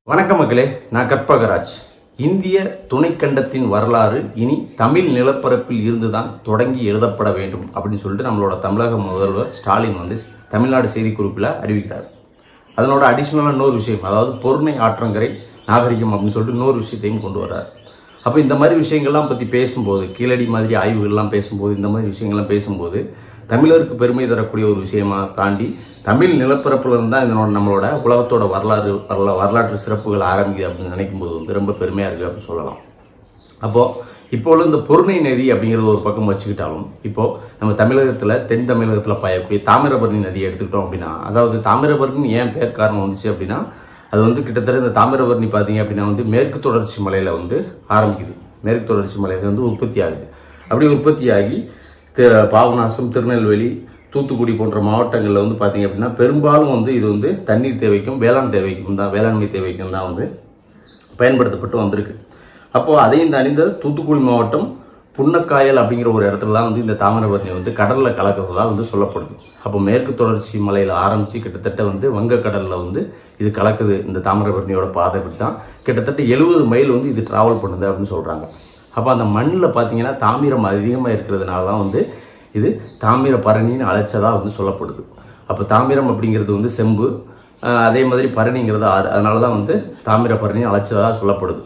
வணக்கம் மக்களே நான் கற்பகராஜ் இந்திய துணைக்கண்டத்தின் வரலாறு இனி தமிழ் நிலப்பரப்பில் இருந்துதான் தொடங்கி எழுதப்பட வேண்டும் அப்படின்னு சொல்லிட்டு நம்மளோட தமிழக முதல்வர் ஸ்டாலின் வந்து தமிழ்நாடு செய்திக்குறிப்பில் அறிவிக்கிறார் அதனோட அடிஷ்னலாக இன்னொரு விஷயம் அதாவது பொருணை ஆற்றங்கரை நாகரிகம் அப்படின்னு சொல்லிட்டு இன்னொரு விஷயத்தையும் கொண்டு வர்றார் அப்போ இந்த மாதிரி விஷயங்கள்லாம் பற்றி பேசும்போது கீழடி மாதிரி ஆய்வுகள்லாம் பேசும்போது இந்த மாதிரி விஷயங்கள்லாம் பேசும்போது தமிழருக்கு பெருமை தரக்கூடிய ஒரு விஷயமா தாண்டி தமிழ் நிலப்பரப்புல இருந்து தான் இதனோட நம்மளோட உலகத்தோட வரலாறு வரலா வரலாற்று சிறப்புகள் ஆரம்பிக்குது அப்படின்னு நினைக்கும் போது வந்து ரொம்ப பெருமையா இருக்கு அப்படின்னு சொல்லலாம் அப்போ இப்போ உள்ள இந்த பொருணை நதி அப்படிங்கிறது ஒரு பக்கம் வச்சுக்கிட்டாலும் இப்போ நம்ம தமிழகத்துல தென் தமிழகத்துல பாயக்கூடிய தாமிரபரணி நதியை எடுத்துக்கிட்டோம் அப்படின்னா அதாவது தாமிரபரணி ஏன் பேர் காரணம் வந்துச்சு அப்படின்னா அது வந்து கிட்டத்தட்ட இந்த தாமிரபரணி பார்த்தீங்க அப்படின்னா வந்து மேற்கு தொடர்ச்சி மலையில வந்து ஆரம்பிக்குது மேற்கு தொடர்ச்சி மலையில வந்து உற்பத்தி ஆகுது அப்படி உற்பத்தி ஆகி தி- பாபநாசம் திருநெல்வேலி தூத்துக்குடி போன்ற மாவட்டங்களில் வந்து பார்த்தீங்க அப்படின்னா பெரும்பாலும் வந்து இது வந்து தண்ணீர் தேவைக்கும் வேளாண் தேவைக்கும் தான் வேளாண்மை தேவைக்கும் தான் வந்து பயன்படுத்தப்பட்டு வந்திருக்கு அப்போ அதையும் தாண்டி இந்த தூத்துக்குடி மாவட்டம் புன்னக்காயல் அப்படிங்கிற ஒரு இடத்துல தான் வந்து இந்த தாமிரபரணி வந்து கடல்ல கலக்கிறதா வந்து சொல்லப்படுது அப்போ மேற்கு தொடர்ச்சி மலையில ஆரம்பிச்சு கிட்டத்தட்ட வந்து வங்கக்கடல்ல வந்து இது கலக்குது இந்த தாமிரபரணியோட பாதை இப்படி தான் கிட்டத்தட்ட எழுபது மைல் வந்து இது டிராவல் பண்ணுது அப்படின்னு சொல்றாங்க அப்போ அந்த மண்ணில் பார்த்தீங்கன்னா தாமிரம் அதிகமாக இருக்கிறதுனால தான் வந்து இது தாமிரபரணின்னு அழைச்சதா வந்து சொல்லப்படுது அப்போ தாமிரம் அப்படிங்கிறது வந்து செம்பு அஹ் அதே மாதிரி பரணிங்கிறது ஆறு அதனால தான் வந்து தாமிரபரணி அழைச்சதா சொல்லப்படுது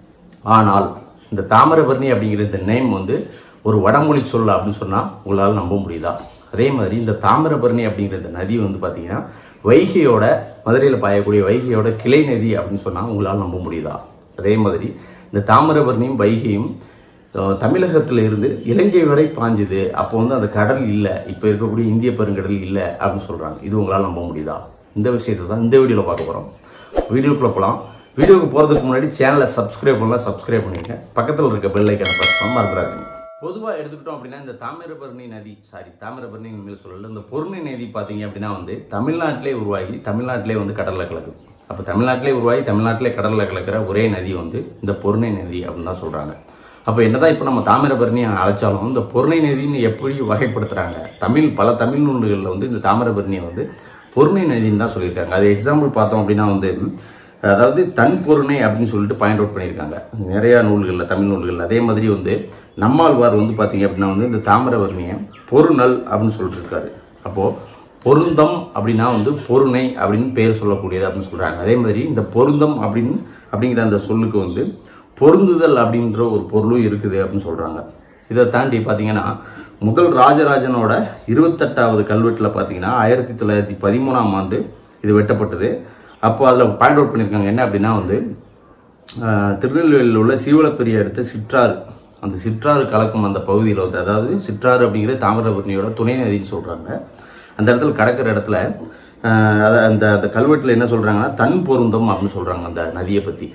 ஆனால் இந்த தாமிரபரணி அப்படிங்கிற இந்த நேம் வந்து ஒரு வடமொழி சொல் அப்படின்னு சொன்னால் உங்களால் நம்ப முடியுதா அதே மாதிரி இந்த தாமிரபரணி அப்படிங்கிற இந்த நதி வந்து பார்த்தீங்கன்னா வைகையோட மதுரையில் பாயக்கூடிய வைகையோட கிளை நதி அப்படின்னு சொன்னால் உங்களால் நம்ப முடியுதா அதே மாதிரி இந்த தாமிரபரணியும் வைகையும் அஹ், தமிழகத்துல இருந்து இலங்கை வரை பாஞ்சுது அப்போ வந்து அந்த கடல் இல்லை இப்போ இருக்கக்கூடிய இந்திய பெருங்கடல் இல்லை அப்படின்னு சொல்றாங்க இது உங்களால் நம்ப முடியுதா இந்த விஷயத்தை தான் இந்த வீடியோவில் பார்க்க போகிறோம் வீடியோக்குள்ள போகலாம் வீடியோக்கு போகிறதுக்கு முன்னாடி சேனலை சப்ஸ்கிரைப் பண்ணலாம் சப்ஸ்கிரைப் பண்ணிங்க பக்கத்தில் இருக்க பெல் ஐக்கனை ப்ரெஸ் பண்ண மறந்துடாதீங்க பொதுவாக எடுத்துக்கிட்டோம் அப்படின்னா இந்த தாமிரபரணி நதி சாரி தாமிரபரணி இனிமேல் சொல்லல இந்த பொருணை நதி பார்த்தீங்க அப்படின்னா வந்து தமிழ்நாட்டிலே உருவாகி தமிழ்நாட்டிலே வந்து கடலில் கலக்குது அப்போ தமிழ்நாட்டிலே உருவாகி தமிழ்நாட்டிலே கடலில் கலக்கிற ஒரே நதி வந்து இந்த பொருணை நதி அப்படின்னு தான் சொல்கிறாங்க அப்போ என்னதான் இப்போ நம்ம தாமிரபரணி அழைச்சாலும் இந்த பொருணை நதின்னு எப்படி வகைப்படுத்துறாங்க தமிழ் பல தமிழ் நூல்களில் வந்து இந்த தாமிரபரணியை வந்து பொருணை நதின்னு தான் சொல்லியிருக்காங்க அது எக்ஸாம்பிள் பார்த்தோம் அப்படின்னா வந்து அதாவது தன் பொருணை அப்படின்னு சொல்லிட்டு பாயிண்ட் அவுட் பண்ணியிருக்காங்க நிறைய நூல்களில் தமிழ் நூல்களில் அதே மாதிரி வந்து நம்மாழ்வார் வந்து பார்த்தீங்க அப்படின்னா வந்து இந்த தாமிரபரணியை பொருநல் அப்படின்னு சொல்லிட்டு இருக்காரு அப்போ பொருந்தம் அப்படின்னா வந்து பொருணை அப்படின்னு பேர் சொல்லக்கூடியது அப்படின்னு சொல்றாங்க அதே மாதிரி இந்த பொருந்தம் அப்படின்னு அப்படிங்கிற அந்த சொல்லுக்கு வந்து பொருந்துதல் அப்படின்ற ஒரு பொருளும் இருக்குது அப்படின்னு சொல்றாங்க இதை தாண்டி பார்த்தீங்கன்னா முதல் ராஜராஜனோட இருபத்தெட்டாவது கல்வெட்டில் பார்த்தீங்கன்னா ஆயிரத்தி தொள்ளாயிரத்தி பதிமூணாம் ஆண்டு இது வெட்டப்பட்டது அப்போ அதில் பாயிண்ட் அவுட் பண்ணியிருக்காங்க என்ன அப்படின்னா வந்து ஆஹ், திருநெல்வேலியில் உள்ள சீவலப்பெரிய எடுத்த சிற்றாறு அந்த சிற்றாறு கலக்கும் அந்த பகுதியில் வந்து அதாவது சிற்றாறு அப்படிங்கிற தாமிரபரணியோட துணை நதின்னு சொல்கிறாங்க அந்த இடத்துல கடக்கிற இடத்துல ஆஹ், அத- அந்த அந்த கல்வெட்டில் என்ன சொல்கிறாங்கன்னா தன் பொருந்தம் அப்படின்னு சொல்கிறாங்க அந்த நதியை பற்றி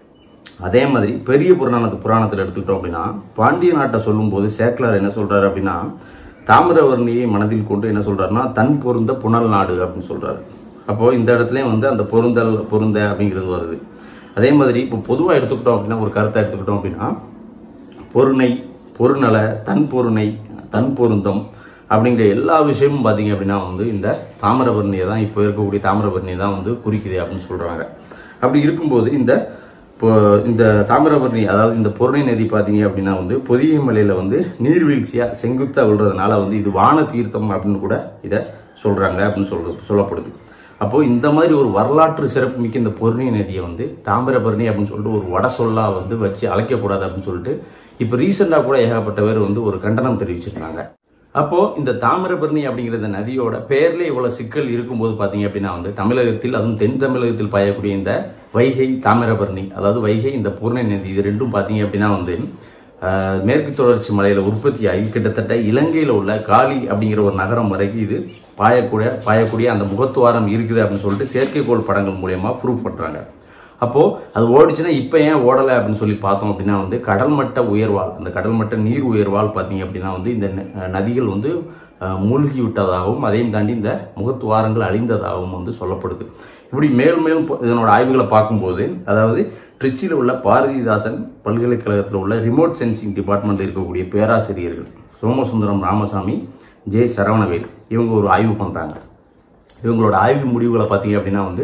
அதே மாதிரி பெரிய புராணத்து புராணத்தில் எடுத்துக்கிட்டோம் அப்படின்னா பாண்டிய நாட்டை சொல்லும்போது சேக்கலார் என்ன சொல்றாரு அப்படின்னா தாமிரவர்ணியை மனதில் கொண்டு என்ன சொல்றாருன்னா தன் பொருந்த புனல் நாடு அப்படின்னு சொல்றாரு அப்போ இந்த இடத்துலயும் வந்து அந்த பொருந்தல் பொருந்த அப்படிங்கிறது வருது அதே மாதிரி இப்போ பொதுவாக எடுத்துக்கிட்டோம் அப்படின்னா ஒரு கருத்தை எடுத்துக்கிட்டோம் அப்படின்னா பொருணை பொருநல தன் பொருணை தன் பொருந்தம் அப்படிங்கிற எல்லா விஷயமும் பார்த்தீங்க அப்படின்னா வந்து இந்த தாமிரபரணியை தான் இப்போ இருக்கக்கூடிய தாமிரபரணியை தான் வந்து குறிக்குது அப்படின்னு சொல்றாங்க அப்படி இருக்கும்போது இந்த இப்போ இந்த தாமிரபரணி அதாவது இந்த பொருணை நதி பார்த்தீங்க அப்படின்னா வந்து பொதிகை மலையில வந்து நீர்வீழ்ச்சியா செங்குத்தா விழுறதுனால வந்து இது வான தீர்த்தம் அப்படின்னு கூட இதை சொல்றாங்க அப்படின்னு சொல்றது சொல்லப்படுது அப்போ இந்த மாதிரி ஒரு வரலாற்று சிறப்புமிக்க இந்த பொருணை நதியை வந்து தாமிரபரணி அப்படின்னு சொல்லிட்டு ஒரு வட சொல்லா வந்து வச்சு அழைக்கக்கூடாது அப்படின்னு சொல்லிட்டு இப்போ ரீசெண்டாக கூட ஏகப்பட்ட பேர் வந்து ஒரு கண்டனம் தெரிவிச்சிருக்காங்க அப்போ இந்த தாமிரபரணி அப்படிங்கிற இந்த நதியோட பேர்ல இவ்வளவு சிக்கல் இருக்கும்போது பாத்தீங்க அப்படின்னா வந்து தமிழகத்தில் அதுவும் தென் தமிழகத்தில் பாயக்கூடிய இந்த வைகை தாமிரபரணி அதாவது வைகை இந்த பூர்ண நதி இது ரெண்டும் பாத்தீங்க அப்படின்னா வந்து ஆஹ், மேற்கு தொடர்ச்சி மலையில உற்பத்தி ஆகி கிட்டத்தட்ட இலங்கையில உள்ள காலி அப்படிங்கிற ஒரு நகரம் வரைக்கும் இது பாயக்கூடிய பாயக்கூடிய அந்த முகத்துவாரம் இருக்குது அப்படின்னு சொல்லிட்டு செயற்கைக்கோள் படங்கள் மூலியமா ப்ரூவ் பண்றாங்க அப்போ அது ஓடிச்சுன்னா இப்போ ஏன் ஓடலை அப்படின்னு சொல்லி பார்த்தோம் அப்படின்னா வந்து கடல் மட்ட உயர்வால் அந்த கடல் மட்ட நீர் உயர்வால் பார்த்தீங்க அப்படின்னா வந்து இந்த ந- நதிகள் வந்து அஹ், மூழ்கி விட்டதாகவும் அதையும் தாண்டி இந்த முகத்துவாரங்கள் அழிந்ததாகவும் வந்து சொல்லப்படுது இப்படி மேலும் மேலும் ப- இதனோட ஆய்வுகளை பார்க்கும்போது அதாவது திருச்சியில் உள்ள பாரதிதாசன் பல்கலைக்கழகத்தில் உள்ள ரிமோட் சென்சிங் டிபார்ட்மெண்ட் இருக்கக்கூடிய பேராசிரியர்கள் சோமசுந்தரம் ராமசாமி ஜே சரவணவேல் இவங்க ஒரு ஆய்வு பண்ணுறாங்க இவங்களோட ஆய்வு முடிவுகளை பார்த்தீங்க அப்படின்னா வந்து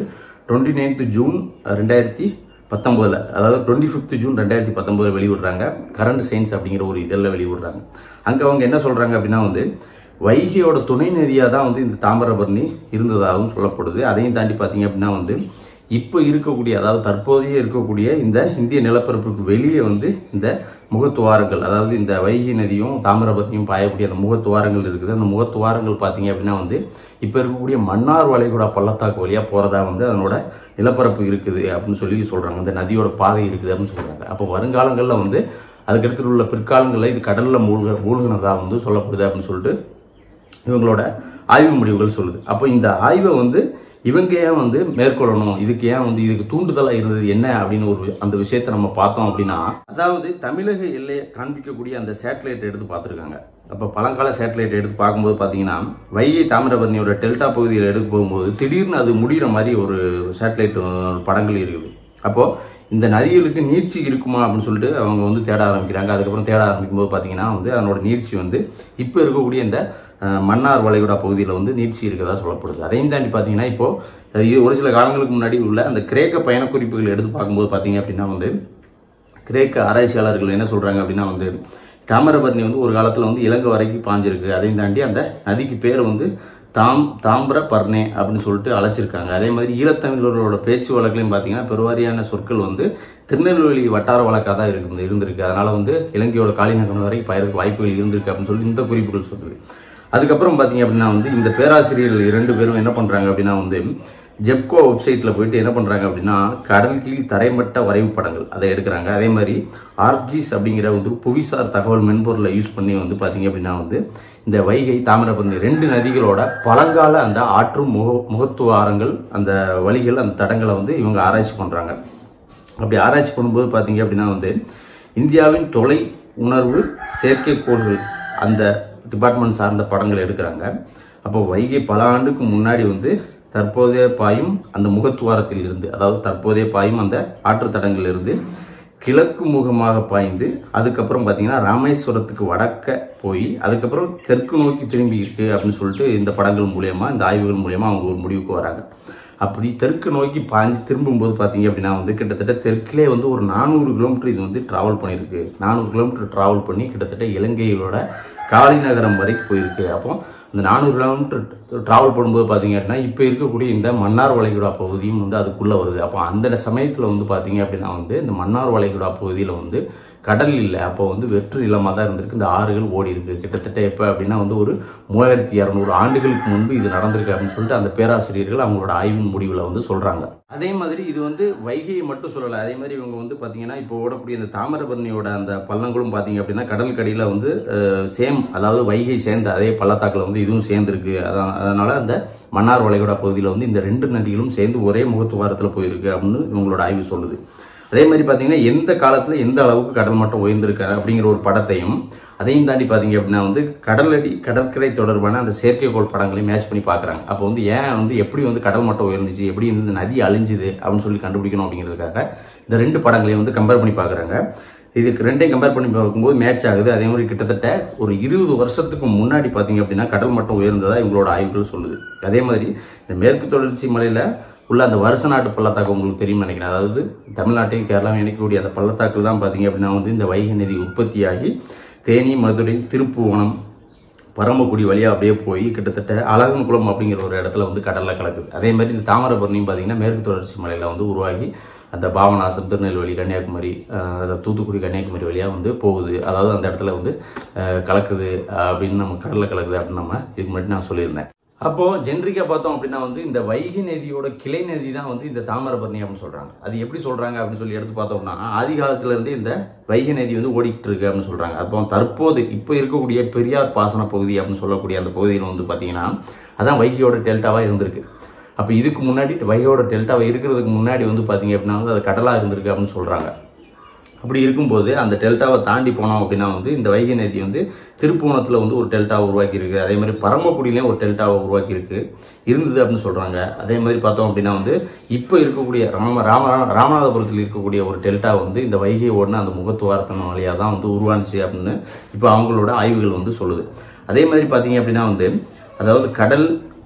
டுவெண்ட்டி நைன்த் ஜூன் ரெண்டாயிரத்தி பத்தொன்பதுல அதாவது டுவெண்ட்டி ஃபிஃப்த் ஜூன் ரெண்டாயிரத்தி பத்தொன்பதுல வெளியிடுறாங்க கரண்ட் சயின்ஸ் அப்படிங்கிற ஒரு இதழில் வெளியிடுறாங்க அங்கே அவங்க என்ன சொல்றாங்க அப்படின்னா வந்து வைகையோட துணை நதியாக தான் வந்து இந்த தாமிரபரணி இருந்ததாகவும் சொல்லப்படுது அதையும் தாண்டி பார்த்தீங்க அப்படின்னா வந்து இப்போ இருக்கக்கூடிய அதாவது தற்போதைய இருக்கக்கூடிய இந்த இந்திய நிலப்பரப்புக்கு வெளியே வந்து இந்த முகத்துவாரங்கள் அதாவது இந்த வைகை நதியும் தாமிரபரணியும் பாயக்கூடிய அந்த முகத்துவாரங்கள் இருக்குது அந்த முகத்துவாரங்கள் பார்த்தீங்க அப்படின்னா வந்து இப்போ இருக்கக்கூடிய மன்னார் வளைகுடா பள்ளத்தாக்கு வழியாக போகிறதா வந்து அதனோட நிலப்பரப்பு இருக்குது அப்படின்னு சொல்லி சொல்கிறாங்க இந்த நதியோட பாதை இருக்குது அப்படின்னு சொல்கிறாங்க அப்போ வருங்காலங்களில் வந்து அதுக்கடுத்து உள்ள பிற்காலங்களில் இது கடலில் மூழ்க மூழ்கினதா வந்து சொல்லப்படுது அப்படின்னு சொல்லிட்டு இவங்களோட ஆய்வு முடிவுகள் சொல்லுது அப்போ இந்த ஆய்வை வந்து இவங்க ஏன் வந்து மேற்கொள்ளணும் இதுக்கு ஏன் வந்து இதுக்கு தூண்டுதலா இருந்தது என்ன அப்படின்னு ஒரு அந்த விஷயத்தை நம்ம பார்த்தோம் அப்படின்னா அதாவது தமிழக எல்லையை காண்பிக்கக்கூடிய அந்த சேட்டலைட் எடுத்து பார்த்துருக்காங்க அப்போ பழங்கால சேட்டலைட் எடுத்து பார்க்கும்போது பார்த்தீங்கன்னா வைகை தாமிரபரணியோட டெல்டா பகுதியில் எடுக்க போகும்போது திடீர்னு அது முடிகிற மாதிரி ஒரு சேட்டலைட் படங்கள் இருக்குது அப்போ இந்த நதிகளுக்கு நீட்சி இருக்குமா அப்படின்னு சொல்லிட்டு அவங்க வந்து தேட ஆரம்பிக்கிறாங்க அதுக்கப்புறம் தேட ஆரம்பிக்கும் போது பார்த்தீங்கன்னா வந்து அதனோட நீட்சி வந்து இப்போ இருக்கக்கூடிய இந்த அஹ், மன்னார் வளைகுடா பகுதியில் வந்து நீட்சி இருக்கதா சொல்லப்படுது அதையும் தாண்டி பார்த்தீங்கன்னா இப்போ அஹ், இது ஒரு சில காலங்களுக்கு முன்னாடி உள்ள அந்த கிரேக்க பயணக்குறிப்புகள் எடுத்து பார்க்கும்போது பார்த்தீங்க அப்படின்னா வந்து கிரேக்க ஆராய்ச்சியாளர்கள் என்ன சொல்றாங்க அப்படின்னா வந்து தாமிரபரணி வந்து ஒரு காலத்துல வந்து இலங்கை வரைக்கும் பாஞ்சிருக்கு அதையும் தாண்டி அந்த நதிக்கு பேர் வந்து தாம் தாமிரபர்ணே அப்படின்னு சொல்லிட்டு அழைச்சிருக்காங்க அதே மாதிரி ஈழத்தமிழர்களோட பேச்சு வழக்குலையும் பார்த்தீங்கன்னா பெருவாரியான சொற்கள் வந்து திருநெல்வேலி வட்டார வழக்காக தான் இருக்கு இருந்திருக்கு அதனால வந்து இலங்கையோட காலிநகரம் வரைக்கும் பயிருக்கு வாய்ப்புகள் இருந்திருக்கு அப்படின்னு சொல்லி இந்த குறிப்புகள் சொல்லுது அதுக்கப்புறம் பார்த்தீங்க அப்படின்னா வந்து இந்த பேராசிரியர்கள் இரண்டு பேரும் என்ன பண்றாங்க அப்படின்னா வந்து ஜெப்கோ வெப்சைட்ல போயிட்டு என்ன பண்றாங்க அப்படின்னா கடல் கீழ் தரைமட்ட வரைவு படங்கள் அதை எடுக்கிறாங்க அதே மாதிரி ஆர்ஜிஸ் அப்படிங்கிற வந்து புவிசார் தகவல் மென்பொருளை யூஸ் பண்ணி வந்து பாத்தீங்க அப்படின்னா வந்து இந்த வைகை தாமிரபரணி ரெண்டு நதிகளோட பழங்கால அந்த ஆற்று முக முகத்துவாரங்கள் அந்த வழிகள் அந்த தடங்களை வந்து இவங்க ஆராய்ச்சி பண்றாங்க அப்படி ஆராய்ச்சி பண்ணும்போது பார்த்தீங்க அப்படின்னா வந்து இந்தியாவின் தொலை உணர்வு செயற்கைக்கோள்கள் அந்த டிபார்ட்மெண்ட் சார்ந்த படங்கள் எடுக்கிறாங்க அப்போ வைகை பல ஆண்டுக்கு முன்னாடி வந்து தற்போதைய பாயும் அந்த முகத்துவாரத்தில் இருந்து அதாவது தற்போதைய பாயும் அந்த ஆற்று தடங்களில் இருந்து கிழக்கு முகமாக பாய்ந்து அதுக்கப்புறம் பார்த்தீங்கன்னா ராமேஸ்வரத்துக்கு வடக்க போய் அதுக்கப்புறம் தெற்கு நோக்கி திரும்பி இருக்கு அப்படின்னு சொல்லிட்டு இந்த படங்கள் மூலியமா இந்த ஆய்வுகள் மூலியமா அவங்க ஒரு முடிவுக்கு வராங்க அப்படி தெற்கு நோக்கி பாஞ்சு திரும்பும்போது பார்த்தீங்க அப்படின்னா வந்து கிட்டத்தட்ட தெற்கிலே வந்து ஒரு நானூறு கிலோமீட்டர் இது வந்து டிராவல் பண்ணியிருக்கு நானூறு கிலோமீட்டர் டிராவல் பண்ணி கிட்டத்தட்ட இலங்கையோட காளிநகரம் வரைக்கும் போயிருக்கு அப்போ அந்த நானூறு கிலோமீட்டர் டிராவல் பண்ணும்போது பார்த்தீங்க அப்படின்னா இப்போ இருக்கக்கூடிய இந்த மன்னார் வளைகுடா பகுதியும் வந்து அதுக்குள்ளே வருது அப்போ அந்த சமயத்தில் வந்து பார்த்தீங்க அப்படின்னா வந்து இந்த மன்னார் வளைகுடா பகுதியில் வந்து கடல் இல்லை அப்போ வந்து வெற்று நிலமாக தான் இருந்திருக்கு இந்த ஆறுகள் ஓடி இருக்கு கிட்டத்தட்ட எப்போ அப்படின்னா வந்து ஒரு மூவாயிரத்தி இரநூறு ஆண்டுகளுக்கு முன்பு இது நடந்திருக்கு அப்படின்னு சொல்லிட்டு அந்த பேராசிரியர்கள் அவங்களோட ஆய்வின் முடிவில் வந்து சொல்றாங்க அதே மாதிரி இது வந்து வைகையை மட்டும் சொல்லலை அதே மாதிரி இவங்க வந்து பார்த்தீங்கன்னா இப்போ ஓடக்கூடிய இந்த தாமிரபரணியோட அந்த பள்ளங்களும் பார்த்தீங்க அப்படின்னா கடல் கடியில் வந்து சேம் அதாவது வைகை சேர்ந்த அதே பள்ளத்தாக்கில் வந்து இதுவும் சேர்ந்துருக்கு அதான் அதனால அந்த மன்னார் வளைகுடா பகுதியில் வந்து இந்த ரெண்டு நதிகளும் சேர்ந்து ஒரே முகத்துவாரத்தில் போயிருக்கு அப்படின்னு இவங்களோட ஆய்வு சொல்லுது அதே மாதிரி பார்த்தீங்கன்னா எந்த காலத்தில் எந்த அளவுக்கு கடல் மட்டம் உயர்ந்திருக்காரு அப்படிங்கிற ஒரு படத்தையும் அதையும் தாண்டி பார்த்தீங்க அப்படின்னா வந்து கடலடி கடற்கரை தொடர்பான அந்த செயற்கைக்கோள் படங்களையும் மேட்ச் பண்ணி பார்க்குறாங்க அப்போ வந்து ஏன் வந்து எப்படி வந்து கடல் மட்டம் உயர்ந்துச்சு எப்படி இந்த நதி அழிஞ்சுது அப்படின்னு சொல்லி கண்டுபிடிக்கணும் அப்படிங்கிறதுக்காக இந்த ரெண்டு படங்களையும் வந்து கம்பேர் பண்ணி பார்க்குறாங்க இதுக்கு ரெண்டையும் கம்பேர் பண்ணி பார்க்கும்போது மேட்ச் ஆகுது அதே மாதிரி கிட்டத்தட்ட ஒரு இருபது வருஷத்துக்கு முன்னாடி பார்த்தீங்க அப்படின்னா கடல் மட்டம் உயர்ந்ததா இவங்களோட ஆய்வுகள் சொல்லுது அதே மாதிரி இந்த மேற்கு தொடர்ச்சி மலையில் உள்ள அந்த வருஷ நாட்டு பள்ளத்தாக்கு உங்களுக்கு தெரியும் நினைக்கிறேன் அதாவது தமிழ்நாட்டையும் கேரளாவும் இணைக்கக்கூடிய அந்த பள்ளத்தாக்கில் தான் பார்த்தீங்க அப்படின்னா வந்து இந்த வைகை நதி உற்பத்தியாகி தேனி மதுரை திருப்புவனம் பரமக்குடி வழியாக அப்படியே போய் கிட்டத்தட்ட அழகன்குளம் அப்படிங்கிற ஒரு இடத்துல வந்து கடலில் கலக்குது அதே மாதிரி இந்த தாமிரபரணியும் பார்த்தீங்கன்னா மேற்கு தொடர்ச்சி மலையில் வந்து உருவாகி அந்த பாபநாசம் திருநெல்வேலி கன்னியாகுமரி அஹ், அந்த தூத்துக்குடி கன்னியாகுமரி வழியாக வந்து போகுது அதாவது அந்த இடத்துல வந்து அஹ், கலக்குது அஹ், அப்படின்னு நம்ம கடலில் கலக்குது அப்படின்னு நம்ம இதுக்கு முன்னாடி நான் சொல்லியிருந்தேன் அப்போ ஜென்ரிக்கா பார்த்தோம் அப்படின்னா வந்து இந்த வைகை நதியோட கிளை நதி தான் வந்து இந்த தாமிரபரணி அப்படின்னு சொல்றாங்க அது எப்படி சொல்றாங்க அப்படின்னு சொல்லி எடுத்து பார்த்தோம்னா ஆதி காலத்துல இருந்து இந்த வைகை நதி வந்து ஓடிக்கிட்டு இருக்கு அப்படின்னு சொல்றாங்க அப்போ தற்போது இப்போ இருக்கக்கூடிய பெரியார் பாசன பகுதி அப்படின்னு சொல்லக்கூடிய அந்த பகுதியில் வந்து பாத்தீங்கன்னா அதான் வைகையோட டெல்டாவா இருந்திருக்கு அப்போ இதுக்கு முன்னாடி வைகையோட டெல்டாவை இருக்கிறதுக்கு முன்னாடி வந்து பாத்தீங்க அப்படின்னா வந்து அது கடலா இருந்திருக்கு அப்படின்னு சொல்றாங்க அப்படி இருக்கும்போது அந்த டெல்டாவை தாண்டி போனோம் அப்படின்னா வந்து இந்த வைகை நதி வந்து திருப்புவனத்தில் வந்து ஒரு டெல்டாவை உருவாக்கியிருக்கு அதே மாதிரி பரமக்குடியிலையும் ஒரு டெல்டாவை உருவாக்கியிருக்கு இருந்தது அப்படின்னு சொல்கிறாங்க அதே மாதிரி பார்த்தோம் அப்படின்னா வந்து இப்போ இருக்கக்கூடிய ராம ராம ராமநாதபுரத்தில் இருக்கக்கூடிய ஒரு டெல்டா வந்து இந்த வைகை ஓடின அந்த முகத்துவாரத்தின் வழியாக தான் வந்து உருவானுச்சு அப்படின்னு இப்போ அவங்களோட ஆய்வுகள் வந்து சொல்லுது அதே மாதிரி பார்த்தீங்க அப்படின்னா வந்து அதாவது கடல்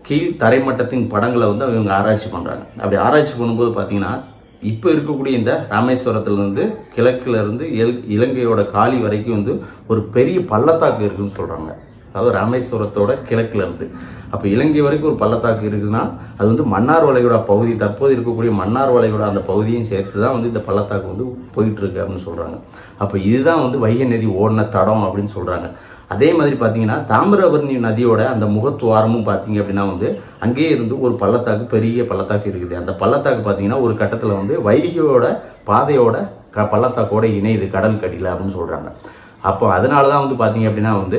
கீழ் தரைமட்டத்தின் படங்களை வந்து இவங்க ஆராய்ச்சி பண்றாங்க அப்படி ஆராய்ச்சி பண்ணும்போது பார்த்தீங்கன்னா இப்போ இருக்கக்கூடிய இந்த ராமேஸ்வரத்துல இருந்து கிழக்குல இருந்து இல- இலங்கையோட காலி வரைக்கும் வந்து ஒரு பெரிய பள்ளத்தாக்கு இருக்குன்னு சொல்றாங்க அதாவது ராமேஸ்வரத்தோட கிழக்குல இருந்து அப்போ இலங்கை வரைக்கும் ஒரு பள்ளத்தாக்கு இருக்குன்னா அது வந்து மன்னார் வளைகுடா பகுதி தற்போது இருக்கக்கூடிய மன்னார் வளைகுடா அந்த பகுதியும் சேர்த்து தான் வந்து இந்த பள்ளத்தாக்கு வந்து போயிட்டு இருக்கு அப்படின்னு சொல்றாங்க அப்போ இதுதான் வந்து வைகை நதி ஓடின தடம் அப்படின்னு சொல்றாங்க அதே மாதிரி பார்த்தீங்கன்னா தாமிரபரணி நதியோட அந்த முகத்துவாரமும் பார்த்தீங்க அப்படின்னா வந்து அங்கேயே இருந்து ஒரு பள்ளத்தாக்கு பெரிய பள்ளத்தாக்கு இருக்குது அந்த பள்ளத்தாக்கு பார்த்தீங்கன்னா ஒரு கட்டத்தில் வந்து வைகையோட பாதையோட க பள்ளத்தாக்கோட இணையுது கடல் கடியில் அப்படின்னு சொல்கிறாங்க அப்போ அதனால தான் வந்து பார்த்தீங்க அப்படின்னா வந்து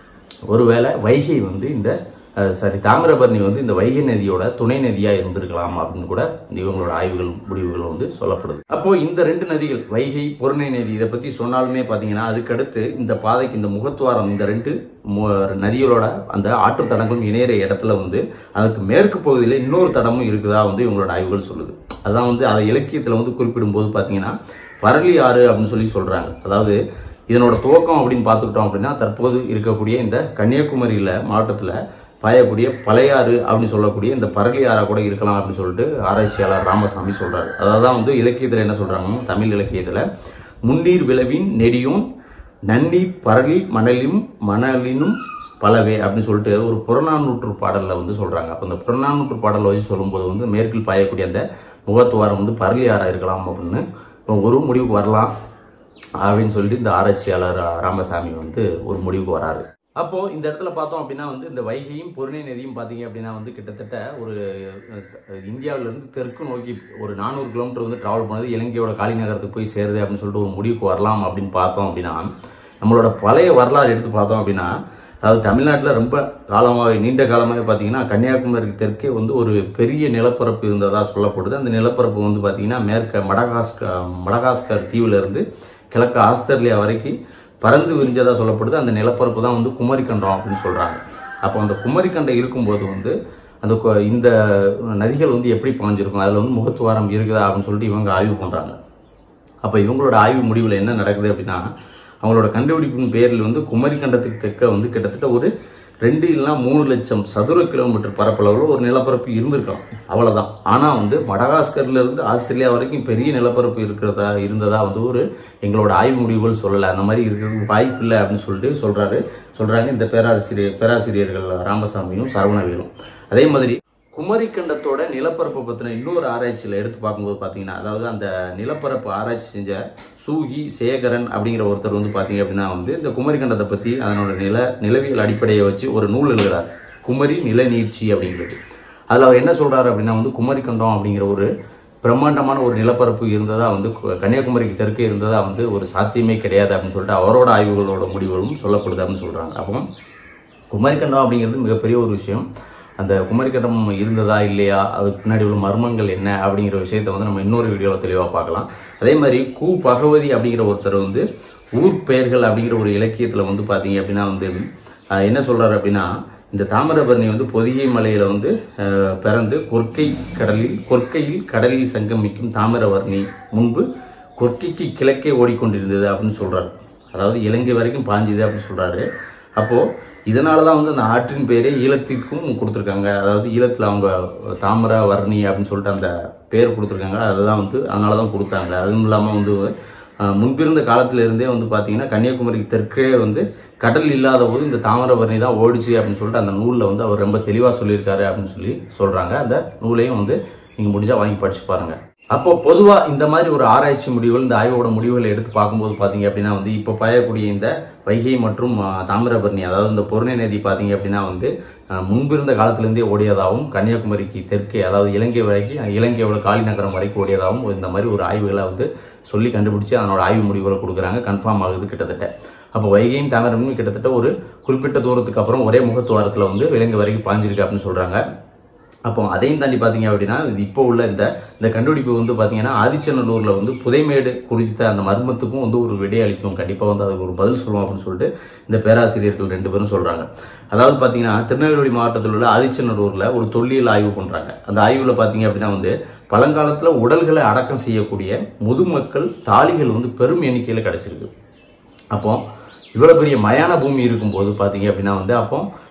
ஒருவேளை வைகை வந்து இந்த அஹ், சாரி தாமிரபரணி வந்து இந்த வைகை நதியோட துணை நதியா இருந்திருக்கலாம் அப்படின்னு கூட இந்த இவங்களோட ஆய்வுகள் முடிவுகள் வந்து சொல்லப்படுது அப்போ இந்த ரெண்டு நதிகள் வைகை பொருணை நதி இதை பத்தி சொன்னாலுமே பாத்தீங்கன்னா அதுக்கடுத்து இந்த பாதைக்கு இந்த முகத்துவாரம் இந்த ரெண்டு மு- நதிகளோட அந்த ஆற்று தடங்களும் இணையிற இடத்துல வந்து அதுக்கு மேற்கு பகுதியில் இன்னொரு தடமும் இருக்குதா வந்து இவங்களோட ஆய்வுகள் சொல்லுது அதான் வந்து அதை இலக்கியத்தில் வந்து குறிப்பிடும்போது பார்த்தீங்கன்னா பரளி ஆறு அப்படின்னு சொல்லி சொல்றாங்க அதாவது இதனோட துவக்கம் அப்படின்னு பார்த்துக்கிட்டோம் அப்படின்னா தற்போது இருக்கக்கூடிய இந்த கன்னியாகுமரியில மாவட்டத்தில் பாயக்கூடிய பழையாறு அப்படின்னு சொல்லக்கூடிய இந்த பரளி ஆறா கூட இருக்கலாம் அப்படின்னு சொல்லிட்டு ஆராய்ச்சியாளர் ராமசாமி சொல்றாரு அதாவது தான் வந்து இலக்கியத்தில் என்ன சொல்றாங்க தமிழ் இலக்கியத்தில் முன்னீர் விளைவின் நெடியும் நன்னீர் பரளி மணலியும் மணலினும் பலவே அப்படின்னு சொல்லிட்டு ஒரு புறநானூற்று பாடல்ல வந்து சொல்றாங்க அப்போ இந்த புறநானூற்று பாடலை வச்சு சொல்லும்போது வந்து மேற்கில் பாயக்கூடிய அந்த முகத்துவாரம் வந்து பரளி ஆறா இருக்கலாம் அப்படின்னு ஒரு முடிவுக்கு வரலாம் அப்படின்னு சொல்லிட்டு இந்த ஆராய்ச்சியாளர் ராமசாமி வந்து ஒரு முடிவுக்கு வராரு அப்போ இந்த இடத்துல பார்த்தோம் அப்படின்னா வந்து இந்த வைகையும் பொருணை நதியும் பார்த்தீங்க அப்படின்னா வந்து கிட்டத்தட்ட ஒரு அஹ், இந்தியாவுல இருந்து தெற்கு நோக்கி ஒரு நானூறு கிலோமீட்டர் வந்து டிராவல் பண்ணது இலங்கையோட காலி நகரத்துக்கு போய் சேருது அப்படின்னு சொல்லிட்டு ஒரு முடிவுக்கு வரலாம் அப்படின்னு பார்த்தோம் அப்படின்னா நம்மளோட பழைய வரலாறு எடுத்து பார்த்தோம் அப்படின்னா அதாவது தமிழ்நாட்டில் ரொம்ப காலமாக நீண்ட காலமாக பார்த்தீங்கன்னா கன்னியாகுமரிக்கு தெற்கே வந்து ஒரு பெரிய நிலப்பரப்பு இருந்ததா சொல்லப்படுது அந்த நிலப்பரப்பு வந்து பார்த்தீங்கன்னா மேற்க மடகாஸ்கர் மடகாஸ்கர் தீவுல இருந்து கிழக்கு ஆஸ்திரேலியா வரைக்கும் பறந்து விரிஞ்சதா சொல்லப்படுது அந்த நிலப்பரப்பு தான் வந்து குமரிக்கண்டம் அப்படின்னு சொல்றாங்க அப்போ அந்த குமரிக்கண்டம் இருக்கும்போது வந்து அந்த கொ- இந்த நதிகள் வந்து எப்படி பாஞ்சிருக்கும் அதில் வந்து முகத்துவாரம் இருக்குதா அப்படின்னு சொல்லிட்டு இவங்க ஆய்வு பண்றாங்க அப்போ இவங்களோட ஆய்வு முடிவில் என்ன நடக்குது அப்படின்னா அவங்களோட கண்டுபிடிப்பின் பேரில் வந்து குமரிக்கண்டத்துக்கு தெற்க வந்து கிட்டத்தட்ட ஒரு ரெண்டு இல்லைனா மூணு லட்சம் சதுர கிலோமீட்டர் பரப்பளவில் ஒரு நிலப்பரப்பு இருந்திருக்கலாம் அவ்வளவுதான் ஆனால் வந்து மடகாஸ்கர்ல இருந்து ஆஸ்திரேலியா வரைக்கும் பெரிய நிலப்பரப்பு இருக்கிறதா இருந்ததா வந்து ஒரு எங்களோட ஆய்வு முடிவுகள் சொல்லலை அந்த மாதிரி இருக்கிறதுக்கு வாய்ப்பு இல்லை அப்படின்னு சொல்லிட்டு சொல்றாரு சொல்றாங்க இந்த பேராசிரியர் பேராசிரியர்கள் ராமசாமியும் சரவணவேலும் அதே மாதிரி குமரிக்கண்டத்தோட நிலப்பரப்பை பற்றின இன்னொரு ஆராய்ச்சியில் எடுத்து பார்க்கும்போது பார்த்தீங்கன்னா அதாவது அந்த நிலப்பரப்பு ஆராய்ச்சி செஞ்ச சூகி சேகரன் அப்படிங்கிற ஒருத்தர் வந்து பார்த்தீங்க அப்படின்னா வந்து இந்த குமரிக்கண்டத்தை பற்றி அதனோட நில நிலவியல் அடிப்படையை வச்சு ஒரு நூல் எழுதுறார் குமரி நிலநீட்சி அப்படிங்கிறது அதில் அவர் என்ன சொல்றாரு அப்படின்னா வந்து குமரிக்கண்டம் அப்படிங்கிற ஒரு பிரம்மாண்டமான ஒரு நிலப்பரப்பு இருந்ததா வந்து கு- கன்னியாகுமரிக்கு தெற்கே இருந்ததா வந்து ஒரு சாத்தியமே கிடையாது அப்படின்னு சொல்லிட்டு அவரோட ஆய்வுகளோட முடிவுகளும் சொல்லப்படுது அப்படின்னு சொல்றாங்க அப்போ குமரிக்கண்டம் அப்படிங்கிறது மிகப்பெரிய ஒரு விஷயம் அந்த குமரிக்கண்டம் இருந்ததா இல்லையா அதுக்கு பின்னாடி உள்ள மர்மங்கள் என்ன அப்படிங்கிற விஷயத்தை வந்து நம்ம இன்னொரு வீடியோவில் தெளிவாக பார்க்கலாம் அதே மாதிரி கு பகவதி அப்படிங்கிற ஒருத்தர் வந்து ஊர் பெயர்கள் அப்படிங்கிற ஒரு இலக்கியத்தில் வந்து பார்த்தீங்க அப்படின்னா வந்து ஆஹ், என்ன சொல்றாரு அப்படின்னா இந்த தாமிரபரணி வந்து பொதிகை மலையில வந்து ஆஹ், பிறந்து கொற்கை கடலில் கொற்கையில் கடலில் சங்கமிக்கும் தாமிரபரணி முன்பு கொற்கைக்கு கிழக்கே ஓடிக்கொண்டிருந்தது அப்படின்னு சொல்றாரு அதாவது இலங்கை வரைக்கும் பாஞ்சுது அப்படின்னு சொல்றாரு அப்போ இதனால தான் வந்து அந்த ஆற்றின் பேரே ஈழத்திற்கும் கொடுத்துருக்காங்க அதாவது ஈழத்தில் அவங்க தாமிர வர்ணி அப்படின்னு சொல்லிட்டு அந்த பேர் கொடுத்துருக்காங்க அதுதான் வந்து அதனால தான் கொடுத்தாங்க அதுவும் இல்லாமல் வந்து அஹ், முன்பிருந்த காலத்துல இருந்தே வந்து பார்த்தீங்கன்னா கன்னியாகுமரிக்கு தெற்கே வந்து கடல் இல்லாத போது இந்த தாமிரபரணி தான் ஓடிச்சு அப்படின்னு சொல்லிட்டு அந்த நூலில் வந்து அவர் ரொம்ப தெளிவாக சொல்லியிருக்காரு அப்படின்னு சொல்லி சொல்கிறாங்க அந்த நூலையும் வந்து நீங்கள் முடிஞ்சால் வாங்கி படிச்சு பாருங்க அப்போ பொதுவா இந்த மாதிரி ஒரு ஆராய்ச்சி முடிவுகள் இந்த ஆய்வோட முடிவுகளை எடுத்து பார்க்கும்போது பாத்தீங்க அப்படின்னா வந்து இப்போ பாயக்கூடிய இந்த வைகை மற்றும் ஆஹ், தாமிரபரணி அதாவது இந்த பொருணை நதி பாத்தீங்க அப்படின்னா வந்து ஆஹ், முன்பிருந்த காலத்திலிருந்தே ஓடியதாகவும் கன்னியாகுமரிக்கு தெற்கே அதாவது இலங்கை வரைக்கும் இலங்கையோட காலி நகரம் வரைக்கும் ஓடியதாகவும் இந்த மாதிரி ஒரு ஆய்வுகளை வந்து சொல்லி கண்டுபிடிச்சு அதனோட ஆய்வு முடிவுகளை கொடுக்குறாங்க கன்ஃபார்ம் ஆகுது கிட்டத்தட்ட அப்போ வைகையும் தாமிரபரணியும் கிட்டத்தட்ட ஒரு குறிப்பிட்ட தூரத்துக்கு அப்புறம் ஒரே முகத்துவாரத்தில் வந்து இலங்கை வரைக்கும் பாஞ்சிருக்கு அப்படின்னு சொல்றாங்க அப்போ அதையும் தாண்டி பார்த்தீங்க அப்படின்னா இது இப்போ உள்ள இந்த இந்த கண்டுபிடிப்பு வந்து பார்த்தீங்கன்னா ஆதிச்சநல்லூர்ல வந்து புதைமேடு குறித்த அந்த மர்மத்துக்கும் வந்து ஒரு விடை அளிக்கும் கண்டிப்பாக வந்து அதுக்கு ஒரு பதில் சொல்லுவோம் அப்படின்னு சொல்லிட்டு இந்த பேராசிரியர்கள் ரெண்டு பேரும் சொல்றாங்க அதாவது பார்த்தீங்கன்னா திருநெல்வேலி மாவட்டத்தில் உள்ள ஆதிச்சநல்லூர்ல ஒரு தொல்லியல் ஆய்வு பண்றாங்க அந்த ஆய்வுல பார்த்தீங்க அப்படின்னா வந்து பழங்காலத்துல உடல்களை அடக்கம் செய்யக்கூடிய முதுமக்கள் தாலிகள் வந்து பெரும் எண்ணிக்கையில் கிடைச்சிருக்கு அப்போ இவ்வளவு பெரிய மயான பூமி இருக்கும்போது பாத்தீங்க அப்படின்னா வந்து அப்போ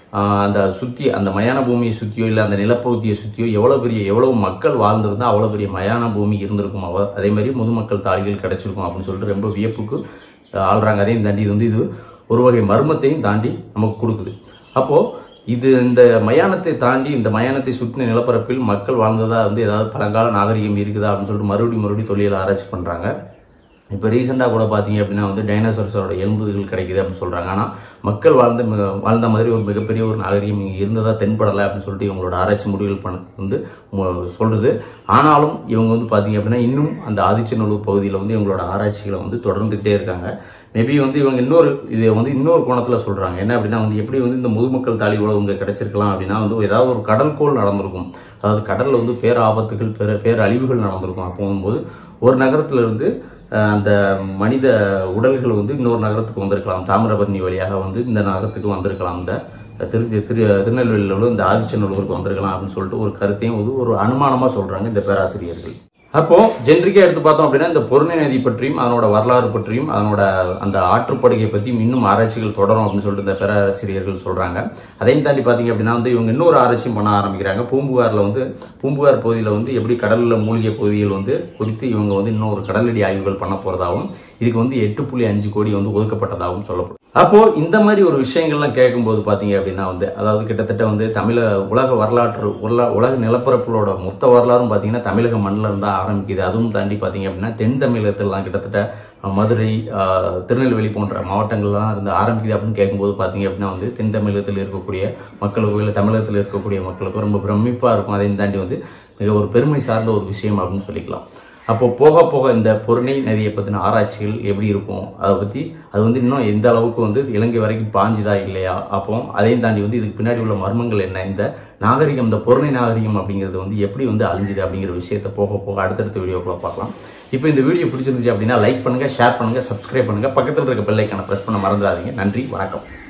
ஆஹ் அந்த சுத்தி அந்த மயான பூமியை சுத்தியோ இல்லை அந்த நிலப்பகுதியை சுத்தியோ எவ்வளவு பெரிய எவ்வளவு மக்கள் வாழ்ந்திருந்தா அவ்வளவு பெரிய மயான பூமி இருந்திருக்கும் அவ அதே மாதிரி முதுமக்கள் தாழிகள் கிடைச்சிருக்கும் அப்படின்னு சொல்லிட்டு ரொம்ப வியப்புக்கு ஆஹ் ஆள்றாங்க அதையும் தாண்டி இது வந்து இது ஒரு வகை மர்மத்தையும் தாண்டி நமக்கு கொடுக்குது அப்போ இது இந்த மயானத்தை தாண்டி இந்த மயானத்தை சுற்றின நிலப்பரப்பில் மக்கள் வாழ்ந்ததா வந்து ஏதாவது பழங்கால நாகரிகம் இருக்குதா அப்படின்னு சொல்லிட்டு மறுபடியும் மறுபடியும் தொழிலை ஆராய்ச்சி பண்றாங்க இப்போ ரீசெண்டாக கூட பார்த்தீங்க அப்படின்னா வந்து டைனோசர்ஸோட எலும்புகள் கிடைக்குது அப்படின்னு சொல்கிறாங்க ஆனால் மக்கள் வாழ்ந்த மி- வாழ்ந்த மாதிரி ஒரு மிகப்பெரிய ஒரு நாகரிகம் இங்கே இருந்ததா தென்படலை அப்படின்னு சொல்லிட்டு இவங்களோட ஆராய்ச்சி முடிவுகள் பண்ண வந்து மு- சொல்றது ஆனாலும் இவங்க வந்து பார்த்தீங்க அப்படின்னா இன்னும் அந்த ஆதிச்சநல்லூர் பகுதியில் வந்து இவங்களோட ஆராய்ச்சிகளை வந்து தொடர்ந்துகிட்டே இருக்காங்க மேபி வந்து இவங்க இன்னொரு இதை வந்து இன்னொரு கோணத்தில் சொல்கிறாங்க என்ன அப்படின்னா வந்து எப்படி வந்து இந்த முதுமக்கள் தாலி உழவு இங்கே கிடைச்சிருக்கலாம் அப்படின்னா வந்து ஏதாவது ஒரு கடல்கோள் நடந்திருக்கும் அதாவது கடலில் வந்து பேர் ஆபத்துகள் பேர பேர் அழிவுகள் நடந்திருக்கும் அப்போ போது ஒரு நகரத்துல இருந்து அஹ், அந்த மனித உடல்கள் வந்து இன்னொரு நகரத்துக்கு வந்திருக்கலாம் தாமிரபரணி வழியாக வந்து இந்த நகரத்துக்கு வந்திருக்கலாம் இந்த திரு திரு திருநெல்வேலியில் உள்ள இந்த ஆதிச்சநல்லூருக்கு வந்திருக்கலாம் அப்படின்னு சொல்லிட்டு ஒரு கருத்தையும் வந்து ஒரு அனுமானமா சொல்றாங்க இந்த பேராசிரியர்கள் அப்போ ஜென்ரிக்கா எடுத்து பார்த்தோம் அப்படின்னா இந்த பொருணை நதி பற்றியும் அதனோட வரலாறு பற்றியும் அதனோட அந்த ஆற்றுப்படுகை பற்றியும் இன்னும் ஆராய்ச்சிகள் தொடரும் அப்படின்னு சொல்லிட்டு இந்த பேராசிரியர்கள் சொல்றாங்க அதையும் தாண்டி பாத்தீங்க அப்படின்னா வந்து இவங்க இன்னொரு ஆராய்ச்சியும் பண்ண ஆரம்பிக்கிறாங்க பூம்புகார்ல வந்து பூம்புகார் பகுதியில் வந்து எப்படி கடல்ல மூழ்கிய பகுதிகள் வந்து குறித்து இவங்க வந்து இன்னும் ஒரு கடலடி ஆய்வுகள் பண்ண போறதாகவும் இதுக்கு வந்து எட்டு புள்ளி அஞ்சு கோடி வந்து ஒதுக்கப்பட்டதாகவும் சொல்லப்படும் அப்போ இந்த மாதிரி ஒரு விஷயங்கள்லாம் கேட்கும்போது பாத்தீங்க அப்படின்னா வந்து அதாவது கிட்டத்தட்ட வந்து தமிழ உலக வரலாற்று உலக உலக நிலப்பரப்புகளோட மொத்த வரலாறும் பாத்தீங்கன்னா தமிழக மண்ணில் இருந்தா ஆரம்பிக்குது அதுவும் தாண்டி பாத்தீங்க அப்படின்னா தென் தமிழகத்திலாம் கிட்டத்தட்ட அஹ், மதுரை அஹ், திருநெல்வேலி போன்ற மாவட்டங்கள்லாம் இருந்து ஆரம்பிக்குது அப்படின்னு கேட்கும்போது பாத்தீங்க அப்படின்னா வந்து தென் தமிழகத்தில் இருக்கக்கூடிய மக்களுக்கோ இல்லை தமிழகத்தில் இருக்கக்கூடிய மக்களுக்கோ ரொம்ப பிரமிப்பா இருக்கும் அதையும் தாண்டி வந்து மிக ஒரு பெருமை சார்ந்த ஒரு விஷயம் அப்படின்னு சொல்லிக்கலாம் அப்போ போக போக இந்த பொருணை நதியை பற்றின ஆராய்ச்சிகள் எப்படி இருக்கும் அதை பற்றி அது வந்து இன்னும் எந்த அளவுக்கு வந்து இலங்கை வரைக்கும் பாஞ்சுதா இல்லையா அப்போ அதையும் தாண்டி வந்து இதுக்கு பின்னாடி உள்ள மர்மங்கள் என்ன இந்த நாகரிகம் இந்த பொருணை நாகரிகம் அப்படிங்கிறது வந்து எப்படி வந்து அழிஞ்சுது அப்படிங்கிற விஷயத்தை போக போக அடுத்தடுத்த வீடியோக்குள்ள பார்க்கலாம் இப்போ இந்த வீடியோ பிடிச்சிருந்துச்சு அப்படின்னா லைக் பண்ணுங்க ஷேர் பண்ணுங்க சப்ஸ்கிரைப் பண்ணுங்க பக்கத்தில் இருக்க பெல் ஐக்கானை ப்ரெஸ் பண்ண மறந்துடாதீங்க நன்றி வணக்கம்